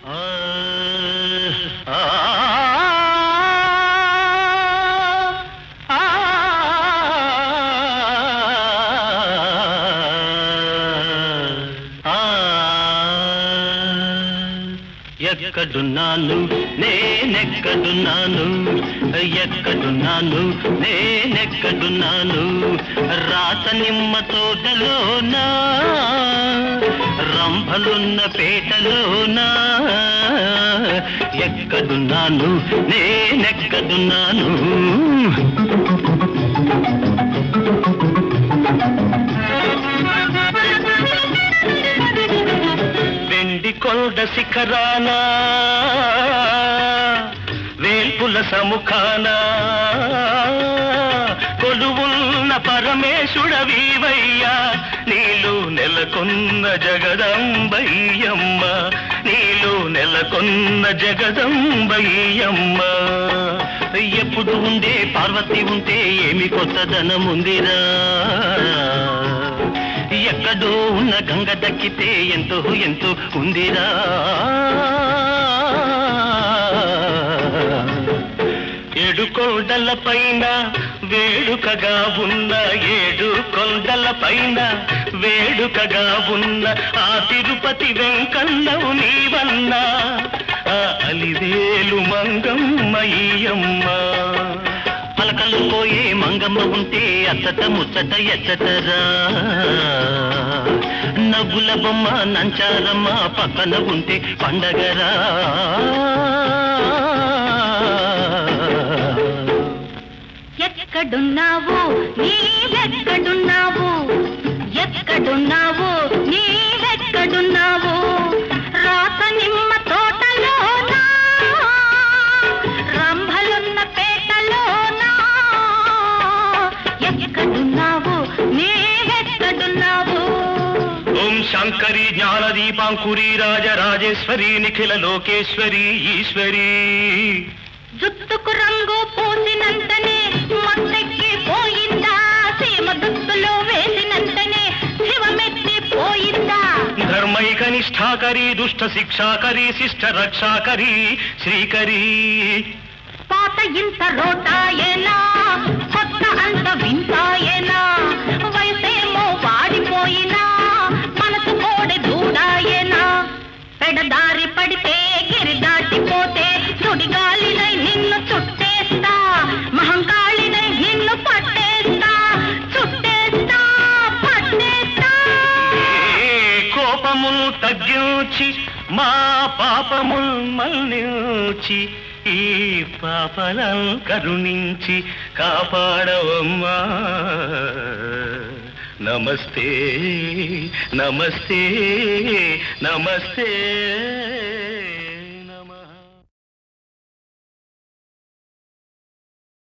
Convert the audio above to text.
ఎక్కడున్నాను నేనెక్కడున్నాను ఎక్కడున్నాను నేనెక్కడున్నాను రాత నిమ్మ తోటలోనా రంభలున్న పేటలోనా ఎక్కడున్నాను నేనెక్కడున్నాను వెండి కొండ శిఖరాన వేల్పుల సముఖాన కొలువున్న పరమేశుడవీవయ్యా నీలు నెలకొన్న జగదంబయ్యమ్మ నీలు నెలకొన్న జగదంబయ్యమ్మ ఎప్పుడు ఉండే పార్వతి ఉంటే ఏమి కొత్తదనముందిరా ఎక్కడో ఉన్న గంగ దక్కితే ఎంతో ఎంతో ఉందిరా ఏడు కొండల పైన వేడుకగా ఉన్న ఏడు కొండల పైన వేడుకగా ఉన్న ఆ తిరుపతి వెంకన్నవు నీవన్నా ఆ అలివేలు మంగమ్మయ్యమ్మ పలకలు పోయే మంగమ్మ ఉంటే అచ్చట ముచ్చట ఎచ్చటరా నవ్వుల బొమ్మ నంచారమ్మ పక్కన ఉంటే పండగరా ఎక్కడున్నావు నీవెక్కడున్నావు ఎక్కడున్నావు నీవెక్కడున్నావు రాత నిమ్మ తోటలోనా రంభలున్న పేటలోనా ఎక్కడున్నావు నీవెక్కడున్నావు ఓం శంకరి జ్ఞాన దీపాంకురి రాజరాజేశ్వరి నిఖిల లోకేశ్వరి ఈశ్వరి జుట్టుకు రంగు పూసినంతనే మత్తెక్కి పోయిందా సీమ దుస్తులు వేసినంతనే శివమెత్తి పోయిందా ధర్మైక నిష్ఠాకరి దుష్ట శిక్షాకరి శిష్ట రక్షాకరి శ్రీకరి పాత ఇంత రోటాయేనా కొత్త అంత వింతాయేనా వయసేమో వాడిపోయినా మనసు కోడె దూడాయేనా పెడదారి పడితే గిరి దాటిపోతే సుడిగాలినై నిన్ను చుట్టేస్తా మహంకాళినై నిన్ను పట్టేస్తా చుట్టేస్తా పట్టేస్తా ఏ కోపములు తగ్గించి మా పాపముల్ మన్నించి ఈ పాపలను కరుణించి కాపాడవమ్మా నమస్తే నమస్తే నమస్తే